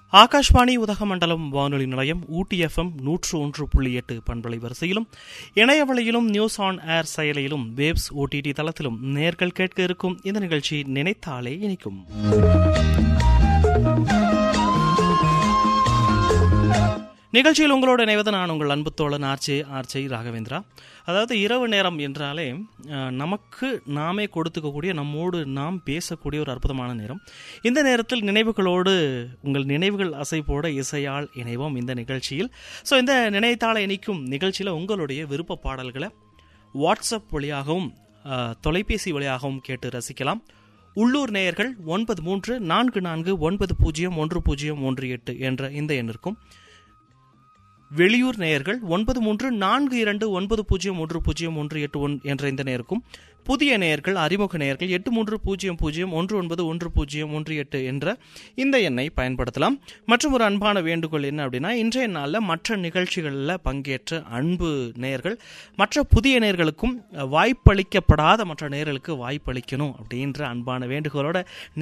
ஆகாஷ்வாணி உதகமண்டலம் வானொலி நிலையம் ஊட்டி எஃப்எம் நூற்று ஒன்று புள்ளி எட்டு பண்பலை வரிசையிலும் இணையவழியிலும் நியூஸ் ஆன் ஏர் செயலியிலும் வேப்ஸ் ஓடிடி தளத்திலும் நேர்கள் கேட்க இருக்கும் இந்த நிகழ்ச்சி நினைத்தாலே இனிக்கும் நிகழ்ச்சியில் உங்களோட இணைவது நான் உங்கள் அன்பு தோழன் ஆர்ச்சே ஆர்ச்சை ராகவேந்திரா அதாவது இரவு நேரம் என்றாலே அஹ், நமக்கு நாமே கொடுத்துக்கக்கூடிய நம்மோடு நாம் பேசக்கூடிய ஒரு அற்புதமான நேரம் இந்த நேரத்தில் நினைவுகளோடு உங்கள் நினைவுகள் அசைப்போட இசையால் இணைவோம் இந்த நிகழ்ச்சியில் ஸோ இந்த நினைத்தால இணைக்கும் நிகழ்ச்சியில் உங்களுடைய விருப்ப பாடல்களை வாட்ஸ்அப் வழியாகவும் அஹ், தொலைபேசி வழியாகவும் கேட்டு ரசிக்கலாம் உள்ளூர் நேயர்கள் ஒன்பது மூன்று நான்கு நான்கு ஒன்பது பூஜ்ஜியம் ஒன்று பூஜ்ஜியம் ஒன்று எட்டு என்ற இந்த எண்ணிற்கும் வெளியூர் நேயர்கள் ஒன்பது மூன்று நான்கு இரண்டு ஒன்பது பூஜ்ஜியம் ஒன்று பூஜ்ஜியம் ஒன்று எட்டு ஒன் என்ற இந்த நேருக்கும் புதிய நேயர்கள் அறிமுக நேயர்கள் எட்டு மூன்று பூஜ்ஜியம் பூஜ்ஜியம் ஒன்று ஒன்பது ஒன்று பூஜ்ஜியம் ஒன்று எட்டு என்ற இந்த எண்ணை பயன்படுத்தலாம் மற்றும் ஒரு அன்பான வேண்டுகோள் என்ன அப்படின்னா இன்றைய நாளில் மற்ற நிகழ்ச்சிகளில் பங்கேற்ற அன்பு நேயர்கள் மற்ற புதிய நேயர்களுக்கும் வாய்ப்பளிக்கப்படாத மற்ற நேயர்களுக்கு வாய்ப்பளிக்கணும் அப்படின்ற அன்பான வேண்டுகோளோட